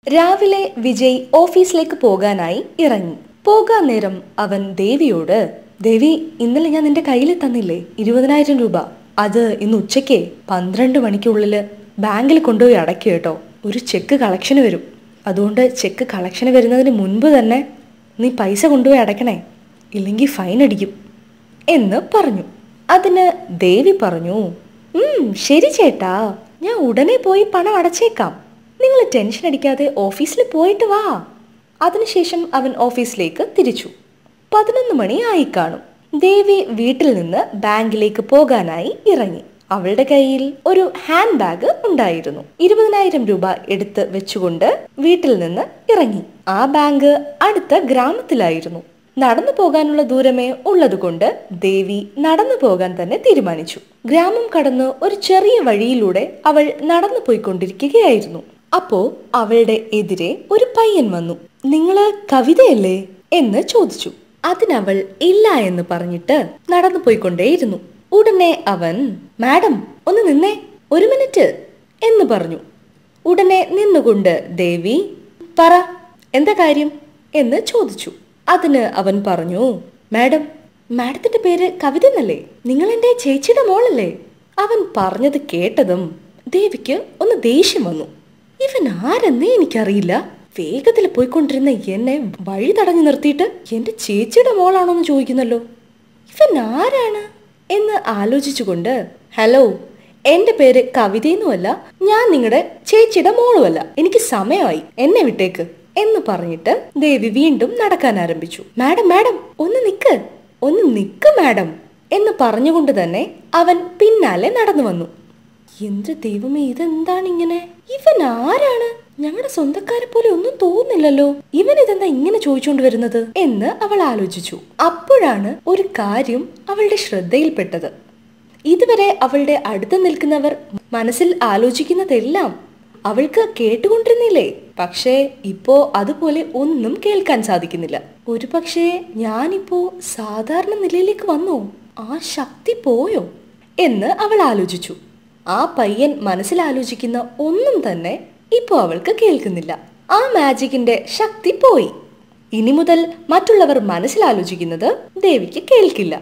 രാവിലെ വിജയ് ഓഫീസിലേക്ക് പോകാനായി ഇറങ്ങി പോകാൻ നേരം അവൻ ദേവിയോട് ദേവി ഇന്നലെ ഞാൻ നിന്റെ കയ്യിൽ തന്നില്ലേ ഇരുപതിനായിരം രൂപ അത് ഇന്ന് ഉച്ചയ്ക്ക് പന്ത്രണ്ട് മണിക്കുള്ളിൽ ബാങ്കിൽ കൊണ്ടുപോയി അടയ്ക്കുക കേട്ടോ ഒരു ചെക്ക് കളക്ഷന് വരും അതുകൊണ്ട് ചെക്ക് കളക്ഷന് വരുന്നതിന് മുൻപ് തന്നെ നീ പൈസ കൊണ്ടുപോയി അടയ്ക്കണേ ഇല്ലെങ്കിൽ ഫൈൻ അടിക്കും എന്ന് പറഞ്ഞു അതിന് ദേവി പറഞ്ഞു ഉം ശരി ചേട്ടാ ഞാൻ ഉടനെ പോയി പണം അടച്ചേക്കാം നിങ്ങൾ ടെൻഷൻ അടിക്കാതെ ഓഫീസിൽ പോയിട്ട് വാ അതിനുശേഷം അവൻ ഓഫീസിലേക്ക് തിരിച്ചു പതിനൊന്ന് മണി ആയി കാണും ദേവി വീട്ടിൽ നിന്ന് ബാങ്കിലേക്ക് പോകാനായി ഇറങ്ങി അവളുടെ കയ്യിൽ ഒരു ഹാൻഡ് ബാഗ് ഉണ്ടായിരുന്നു ഇരുപതിനായിരം രൂപ എടുത്ത് വെച്ചുകൊണ്ട് വീട്ടിൽ നിന്ന് ഇറങ്ങി ആ ബാങ്ക് അടുത്ത ഗ്രാമത്തിലായിരുന്നു നടന്നു പോകാനുള്ള ദൂരമേ ഉള്ളതുകൊണ്ട് ദേവി നടന്നു പോകാൻ തന്നെ തീരുമാനിച്ചു ഗ്രാമം കടന്ന് ഒരു ചെറിയ വഴിയിലൂടെ അവൾ നടന്നു പോയിക്കൊണ്ടിരിക്കുകയായിരുന്നു അപ്പോ അവളുടെ എതിരെ ഒരു പയ്യൻ വന്നു നിങ്ങള് കവിതയല്ലേ എന്ന് ചോദിച്ചു അതിനവൾ ഇല്ല എന്ന് പറഞ്ഞിട്ട് നടന്നു പോയിക്കൊണ്ടേയിരുന്നു ഉടനെ അവൻ മാഡം ഒന്ന് നിന്നേ ഒരു മിനിറ്റ് എന്ന് പറഞ്ഞു ഉടനെ നിന്നുകൊണ്ട് ദേവി പറ എന്താ കാര്യം എന്ന് ചോദിച്ചു അതിന് അവൻ പറഞ്ഞു മാഡം മാഡത്തിന്റെ പേര് കവിത എന്നല്ലേ നിങ്ങൾ എന്റെ ചേച്ചിയുടെ മോളല്ലേ അവൻ പറഞ്ഞത് കേട്ടതും ദേവിക്ക് ഒന്ന് ദേഷ്യം വന്നു ഇവൻ ആരെന്നേ എനിക്കറിയില്ല വേഗത്തിൽ പോയിക്കൊണ്ടിരുന്ന എന്നെ വഴി തടഞ്ഞു നിർത്തിയിട്ട് എന്റെ ചേച്ചിയുടെ മോളാണോ എന്ന് ചോദിക്കുന്നല്ലോ ഇവൻ ആരാണ് എന്ന് ആലോചിച്ചുകൊണ്ട് ഹലോ എന്റെ പേര് കവിതയൊന്നുമല്ല ഞാൻ നിങ്ങളുടെ ചേച്ചിയുടെ മോളുമല്ല എനിക്ക് സമയമായി എന്നെ വിട്ടേക്ക് എന്ന് പറഞ്ഞിട്ട് ദേവി വീണ്ടും നടക്കാൻ ആരംഭിച്ചു മാഡം മാഡം ഒന്ന് നിക്ക് ഒന്ന് നിക്ക് മാഡം എന്ന് പറഞ്ഞുകൊണ്ട് തന്നെ അവൻ പിന്നാലെ നടന്നു വന്നു എന്ത് ദൈവമേ ഇതെന്താണ് ഇങ്ങനെ ഇവൻ ആരാണ് ഞങ്ങളുടെ സ്വന്തക്കാരെ പോലെ ഒന്നും തോന്നില്ലല്ലോ ഇവൻ ഇതെന്താ ഇങ്ങനെ ചോദിച്ചുകൊണ്ട് വരുന്നത് എന്ന് അവൾ ആലോചിച്ചു അപ്പോഴാണ് ഒരു കാര്യം അവളുടെ ശ്രദ്ധയിൽപ്പെട്ടത് ഇതുവരെ അവളുടെ അടുത്ത് നിൽക്കുന്നവർ മനസ്സിൽ ആലോചിക്കുന്നതെല്ലാം അവൾക്ക് കേട്ടുകൊണ്ടിരുന്നില്ലേ പക്ഷേ ഇപ്പോ അതുപോലെ ഒന്നും കേൾക്കാൻ സാധിക്കുന്നില്ല ഒരു പക്ഷേ ഞാനിപ്പോ സാധാരണ നിലയിലേക്ക് വന്നോ ആ ശക്തി പോയോ എന്ന് അവൾ ആലോചിച്ചു ആ പയ്യൻ മനസ്സിൽ ആലോചിക്കുന്ന ഒന്നും തന്നെ ഇപ്പോ അവൾക്ക് കേൾക്കുന്നില്ല ആ മാജിക്കിന്റെ ശക്തി പോയി ഇനി മുതൽ മറ്റുള്ളവർ മനസ്സിലാലോചിക്കുന്നത് ദേവിക്ക് കേൾക്കില്ല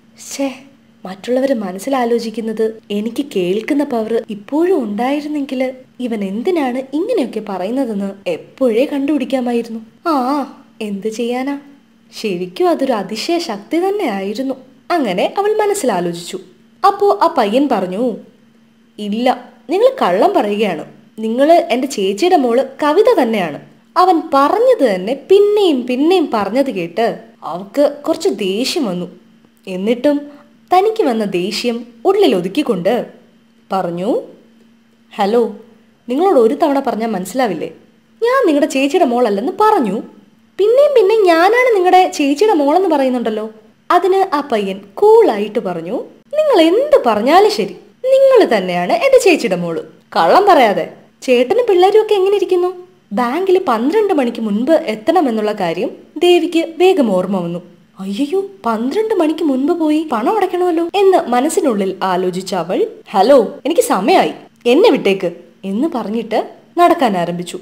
ഛേ മറ്റുള്ളവർ മനസ്സിലാലോചിക്കുന്നത് എനിക്ക് കേൾക്കുന്ന പവർ ഇപ്പോഴും ഉണ്ടായിരുന്നെങ്കിൽ ഇവൻ എന്തിനാണ് ഇങ്ങനെയൊക്കെ പറയുന്നതെന്ന് എപ്പോഴേ കണ്ടുപിടിക്കാമായിരുന്നു ആ എന്ത് ചെയ്യാനാ ശരിക്കും അതൊരു അതിശയ ശക്തി തന്നെ ആയിരുന്നു അങ്ങനെ അവൾ മനസ്സിലാലോചിച്ചു അപ്പോ ആ പയ്യൻ പറഞ്ഞു ഇല്ല നിങ്ങൾ കള്ളം പറയുകയാണ് നിങ്ങൾ എൻ്റെ ചേച്ചിയുടെ മോള് കവിത തന്നെയാണ് അവൻ പറഞ്ഞത് തന്നെ പിന്നെയും പിന്നെയും പറഞ്ഞത് കേട്ട് അവൾക്ക് കുറച്ച് ദേഷ്യം വന്നു എന്നിട്ടും തനിക്ക് വന്ന ദേഷ്യം ഉള്ളിൽ ഒതുക്കിക്കൊണ്ട് പറഞ്ഞു ഹലോ നിങ്ങളോട് ഒരു തവണ പറഞ്ഞാൽ മനസ്സിലാവില്ലേ ഞാൻ നിങ്ങളുടെ ചേച്ചിയുടെ മോളല്ലെന്ന് പറഞ്ഞു പിന്നെയും പിന്നെ ഞാനാണ് നിങ്ങളുടെ ചേച്ചിയുടെ മോളെന്ന് പറയുന്നുണ്ടല്ലോ അതിന് ആ പയ്യൻ കൂളായിട്ട് പറഞ്ഞു നിങ്ങൾ എന്ത് പറഞ്ഞാലും ശരി നിങ്ങൾ തന്നെയാണ് എന്റെ ചേച്ചിയുടെ മോള് കള്ളം പറയാതെ ചേട്ടനും പിള്ളേരും ഒക്കെ എങ്ങനെ ഇരിക്കുന്നു ബാങ്കിൽ പന്ത്രണ്ട് മണിക്ക് മുൻപ് എത്തണമെന്നുള്ള കാര്യം ദേവിക്ക് വേഗം ഓർമ്മ വന്നു അയ്യോ പന്ത്രണ്ട് മണിക്ക് മുൻപ് പോയി പണം അടയ്ക്കണമല്ലോ എന്ന് മനസ്സിനുള്ളിൽ ആലോചിച്ച അവൾ ഹലോ എനിക്ക് സമയമായി എന്നെ വിട്ടേക്ക് എന്ന് പറഞ്ഞിട്ട് നടക്കാൻ ആരംഭിച്ചു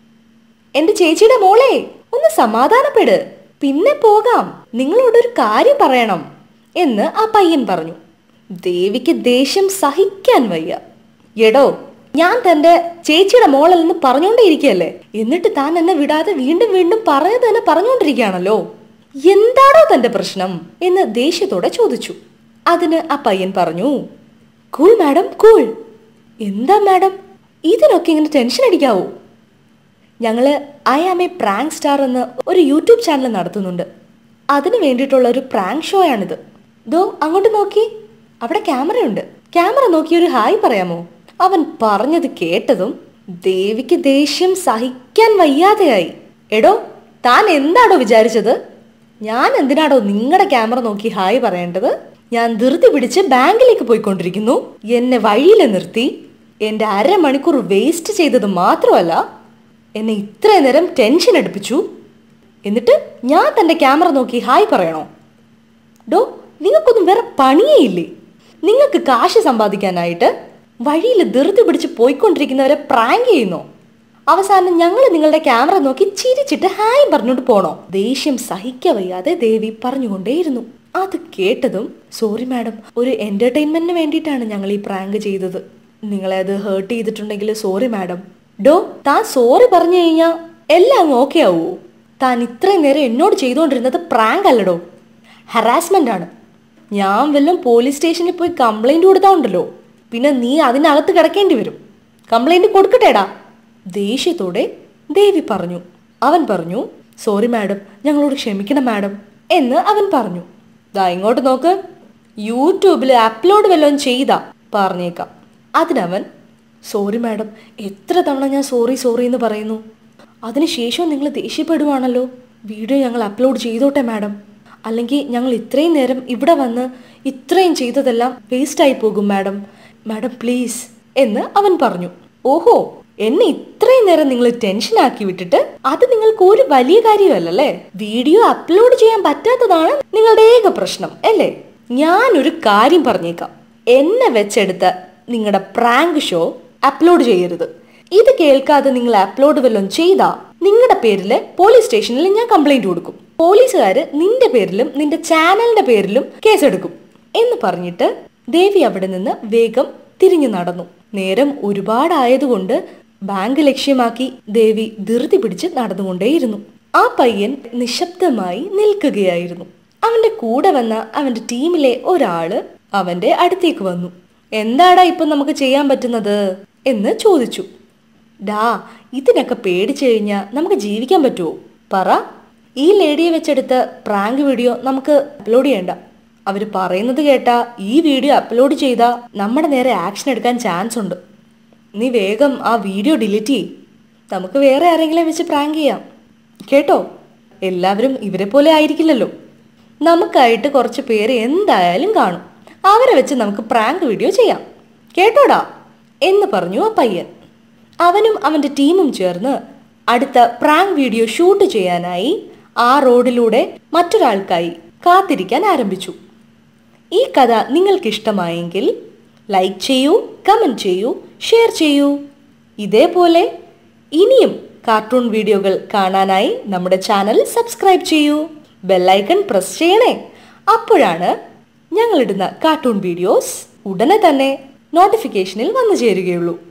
എന്റെ ചേച്ചിയുടെ മോളെ ഒന്ന് സമാധാനപ്പെട് പിന്നെ പോകാം നിങ്ങളോടൊരു കാര്യം പറയണം എന്ന് ആ പയ്യൻ പറഞ്ഞു ദേവിക്ക് ദേഷ്യം സഹിക്കാൻ വയ്യ എടോ ഞാൻ തന്റെ ചേച്ചിയുടെ മോളല്ലെന്ന് പറഞ്ഞുകൊണ്ടേയിരിക്കുകയല്ലേ എന്നിട്ട് താൻ എന്നെ വിടാതെ വീണ്ടും വീണ്ടും പറഞ്ഞത് തന്നെ പറഞ്ഞുകൊണ്ടിരിക്കുകയാണല്ലോ എന്താണോ തന്റെ പ്രശ്നം എന്ന് ദേഷ്യത്തോടെ ചോദിച്ചു അതിന് ആ പയ്യൻ പറഞ്ഞു കൂൾ മാഡം കൂൾ എന്താ മാഡം ഇതിനൊക്കെ ഇങ്ങനെ ടെൻഷൻ അടിക്കാവോ ഞങ്ങള് I am a prank star എന്ന് ഒരു യൂട്യൂബ് ചാനൽ നടത്തുന്നുണ്ട് അതിന് വേണ്ടിയിട്ടുള്ള ഒരു പ്രാങ്ക് ഷോ ആണിത് ദോ അങ്ങോട്ട് നോക്കി അവിടെ ക്യാമറയുണ്ട് ക്യാമറ നോക്കി ഒരു ഹായ് പറയാമോ അവൻ പറഞ്ഞത് കേട്ടതും ദേവിക്ക് ദേഷ്യം സഹിക്കാൻ വയ്യാതെയായി എടോ താൻ എന്താടോ വിചാരിച്ചത് ഞാൻ എന്തിനാടോ നിങ്ങളുടെ ക്യാമറ നോക്കി ഹായ് പറയേണ്ടത് ഞാൻ ധൃതി പിടിച്ച് ബാങ്കിലേക്ക് പോയിക്കൊണ്ടിരിക്കുന്നു എന്നെ വഴിയിൽ നിർത്തി എന്റെ അരമണിക്കൂർ വേസ്റ്റ് ചെയ്തത് മാത്രമല്ല എന്നെ ഇത്രയും നേരം ടെൻഷൻ എടുപ്പിച്ചു എന്നിട്ട് ഞാൻ തന്റെ ക്യാമറ നോക്കി ഹായ് പറയണോ ഡോ നിങ്ങൾക്കൊന്നും വേറെ പണിയേ ഇല്ലേ നിങ്ങൾക്ക് കാശ് സമ്പാദിക്കാനായിട്ട് വഴിയിൽ ധൃതി പിടിച്ച് പോയിക്കൊണ്ടിരിക്കുന്നവരെ പ്രാങ്ക് ചെയ്യുന്നോ അവസാനം ഞങ്ങൾ നിങ്ങളുടെ ക്യാമറ നോക്കി ചിരിച്ചിട്ട് ഹായ് പറഞ്ഞോണ്ട് പോണോ ദേഷ്യം സഹിക്കവയ്യാതെ ദേവി പറഞ്ഞുകൊണ്ടേയിരുന്നു അത് കേട്ടതും സോറി മാഡം ഒരു എന്റർടൈൻമെന്റിന് വേണ്ടിയിട്ടാണ് ഞങ്ങൾ ഈ പ്രാങ്ക് ചെയ്തത് നിങ്ങളെ അത് ഹേർട്ട് ചെയ്തിട്ടുണ്ടെങ്കിൽ സോറി മാഡം ഡോ താൻ സോറി പറഞ്ഞു കഴിഞ്ഞാൽ എല്ലാം അങ്ങ് ഓക്കെ ആവുമോ താൻ ഇത്രയും നേരം എന്നോട് ചെയ്തുകൊണ്ടിരുന്നത് പ്രാങ്ക് അല്ലടോ ഹറാസ്മെന്റ് ആണ് ഞാൻ വല്ലതും പോലീസ് സ്റ്റേഷനിൽ പോയി കംപ്ലൈന്റ് കൊടുത്താ ഉണ്ടല്ലോ പിന്നെ നീ അതിനകത്ത് കിടക്കേണ്ടി വരും കംപ്ലൈന്റ് കൊടുക്കട്ടേടാ ദേഷ്യത്തോടെ ദേവി പറഞ്ഞു അവൻ പറഞ്ഞു സോറി മാഡം ഞങ്ങളോട് ക്ഷമിക്കണം മാഡം എന്ന് അവൻ പറഞ്ഞു ദാ ഇങ്ങോട്ട് നോക്ക് യൂട്യൂബിൽ അപ്ലോഡ് വല്ലതും ചെയ്താ പറഞ്ഞേക്കാം അതിനവൻ സോറി മാഡം എത്ര തവണ ഞാൻ സോറി സോറി എന്ന് പറയുന്നു അതിനുശേഷം നിങ്ങൾ ദേഷ്യപ്പെടുവാണല്ലോ വീഡിയോ ഞങ്ങൾ അപ്ലോഡ് ചെയ്തോട്ടെ മാഡം അല്ലെങ്കിൽ ഞങ്ങൾ ഇത്രയും നേരം ഇവിടെ വന്ന് ഇത്രയും ചെയ്തതെല്ലാം വേസ്റ്റ് ആയി പോകും മാഡം മാഡം പ്ലീസ് എന്ന് അവൻ പറഞ്ഞു ഓഹോ എന്നെ ഇത്രയും നേരം നിങ്ങൾ ടെൻഷൻ ആക്കി വിട്ടിട്ട് അത് നിങ്ങൾക്ക് ഒരു വലിയ കാര്യമല്ലല്ലേ വീഡിയോ അപ്ലോഡ് ചെയ്യാൻ പറ്റാത്തതാണ് നിങ്ങളുടെ ഏക പ്രശ്നം അല്ലേ ഞാനൊരു കാര്യം പറഞ്ഞേക്കാം എന്നെ വെച്ചെടുത്ത നിങ്ങളുടെ പ്രാങ്ക് ഷോ അപ്ലോഡ് ചെയ്യരുത് ഇത് കേൾക്കാതെ നിങ്ങൾ അപ്ലോഡ് വല്ലതും ചെയ്താ നിങ്ങളുടെ പേരിൽ പോലീസ് സ്റ്റേഷനിൽ ഞാൻ കംപ്ലൈന്റ് കൊടുക്കും പോലീസുകാര് നിന്റെ പേരിലും നിന്റെ ചാനലിന്റെ പേരിലും കേസെടുക്കും എന്ന് പറഞ്ഞിട്ട് ദേവി അവിടെ നിന്ന് വേഗം തിരിഞ്ഞു നടന്നു നേരം ഒരുപാടായതുകൊണ്ട് ബാങ്ക് ലക്ഷ്യമാക്കി ദേവി ധൃതി പിടിച്ച് നടന്നുകൊണ്ടേയിരുന്നു ആ പയ്യൻ നിശബ്ദമായി നിൽക്കുകയായിരുന്നു അവന്റെ കൂടെ വന്ന അവന്റെ ടീമിലെ ഒരാള് അവന്റെ അടുത്തേക്ക് വന്നു എന്താടാ ഇപ്പൊ നമുക്ക് ചെയ്യാൻ പറ്റുന്നത് എന്ന് ചോദിച്ചു ഡാ ഇതിനൊക്കെ പേടിച്ചു കഴിഞ്ഞാൽ നമുക്ക് ജീവിക്കാൻ പറ്റുമോ പറ ഈ ലേഡിയെ വെച്ചെടുത്ത പ്രാങ്ക് വീഡിയോ നമുക്ക് അപ്ലോഡ് ചെയ്യണ്ട അവർ പറയുന്നത് കേട്ടാ ഈ വീഡിയോ അപ്ലോഡ് ചെയ്താൽ നമ്മുടെ നേരെ ആക്ഷൻ എടുക്കാൻ ചാൻസ് ഉണ്ട് നീ വേഗം ആ വീഡിയോ ഡിലീറ്റ് ചെയ് നമുക്ക് വേറെ ആരെങ്കിലും വെച്ച് പ്രാങ്ക് ചെയ്യാം കേട്ടോ എല്ലാവരും ഇവരെ പോലെ ആയിരിക്കില്ലല്ലോ നമുക്കായിട്ട് കുറച്ച് പേര് എന്തായാലും കാണും അവരെ വെച്ച് നമുക്ക് പ്രാങ്ക് വീഡിയോ ചെയ്യാം കേട്ടോടാ എന്ന് പറഞ്ഞു ആ പയ്യൻ അവനും അവന്റെ ടീമും ചേർന്ന് അടുത്ത പ്രാങ്ക് വീഡിയോ ഷൂട്ട് ചെയ്യാനായി ആ റോഡിലൂടെ മറ്റൊരാൾക്കായി കാത്തിരിക്കാൻ ആരംഭിച്ചു ഈ കഥ നിങ്ങൾക്ക് ഇഷ്ടമായെങ്കിൽ ലൈക്ക് ചെയ്യൂ കമൻറ്റ് ചെയ്യൂ ഷെയർ ചെയ്യൂ ഇതേപോലെ ഇനിയും കാർട്ടൂൺ വീഡിയോകൾ കാണാനായി നമ്മുടെ ചാനൽ സബ്സ്ക്രൈബ് ചെയ്യൂ ബെല്ലൈക്കൺ പ്രസ് ചെയ്യണേ അപ്പോഴാണ് ഞങ്ങളിടുന്ന കാർട്ടൂൺ വീഡിയോസ് ഉടനെ തന്നെ നോട്ടിഫിക്കേഷനിൽ വന്നു ചേരുകയുള്ളൂ